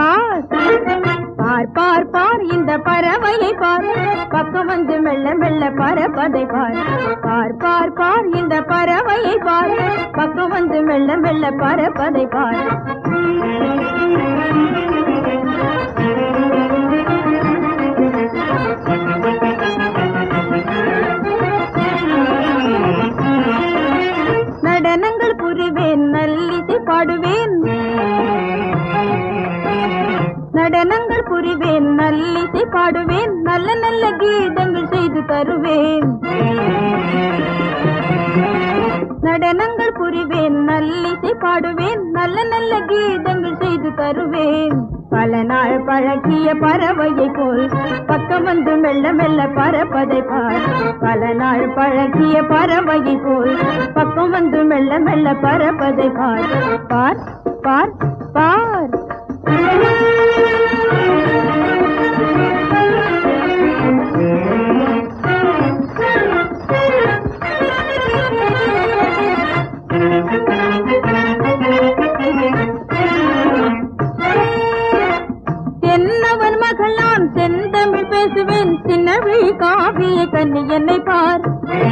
பார் பார் பார் பார் இந்த பறவையை பார் பக்கம் வந்து மெல்ல மெல்ல பறப்பதை பார் பார் பார் பார் இந்த பறவையை பார் பக்கம் வந்து மெல்ல மெல்ல பறப்பதை பார் நடனங்கள் புரிவேன் நல்லிசை பாடுவேன் நடனங்கள் புரிவேன் நல்லிசை பாடுவேன் நல்ல நல்ல கீதங்கள் செய்து தருவேன் நடனங்கள் புரிவேன் நல்லிசை பாடுவேன் நல்ல நல்ல கீதங்கள் செய்து தருவேன் பல நாள் பழகிய பறவையை போல் பக்கம் வந்து மெல்ல மெல்ல பறப்பதை பார் பல நாள் பழகிய பறவையை போல் பக்கம் வந்து மெல்ல மெல்ல பறப்பதை பார் பார் பார் பார் தென்னவன் மகள் நான் செந்தமிழ் பேசுவேன் சின்னவிழி காவிய கன்னி என்னை பார்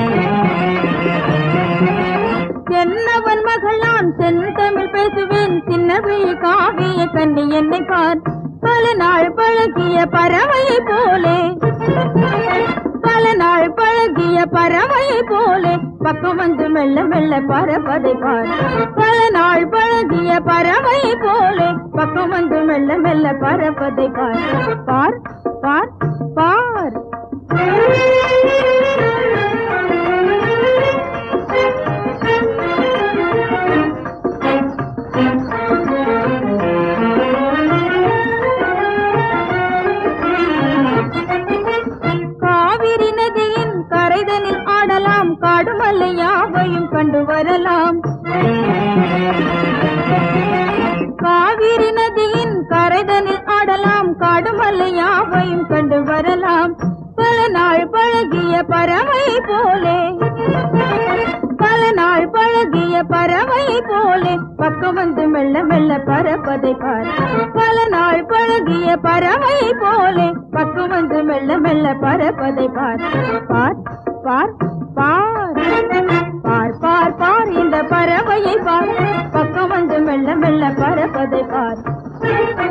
தென்னவன் மகள் நான் செந்தமிழ் பேசுவேன் சின்னவிழி காவிய கன்னி என்னை பார் பல நாள் பழகிய பறவையை போலே பல நாள் பழகிய பறவையை போலே பக்கம் வந்து மெல்ல மெல்ல பறப்பதை பார் பல நாள் பழகிய பறவையை போலே பக்கம் வந்து மெல்ல மெல்ல பறப்பதை பார் பார் பார் பார் காவிரி நதியின் கரைதனில் ஆடலாம் காடுமல்லை யாவையும் கண்டு வரலாம் காவிரி நதியின் கரைதனில் ஆடலாம் காடுமல்லை யாவையும் கண்டு வரலாம் பல நாள் பழகிய பறவை போலே பல நாள் பழகிய பறவை போலே பக்கம் வந்து மெல்ல மெல்ல பறப்பதை பார் பல நாள் பழகிய பறவை போலே பக்கம் வந்து மெல்ல மெல்ல பறப்பதை பார் பார் பார் பார் பார் பார் பார் இந்த பறவையை பார் பக்கம் வந்து மெல்ல மெல்ல பறப்பதை பார்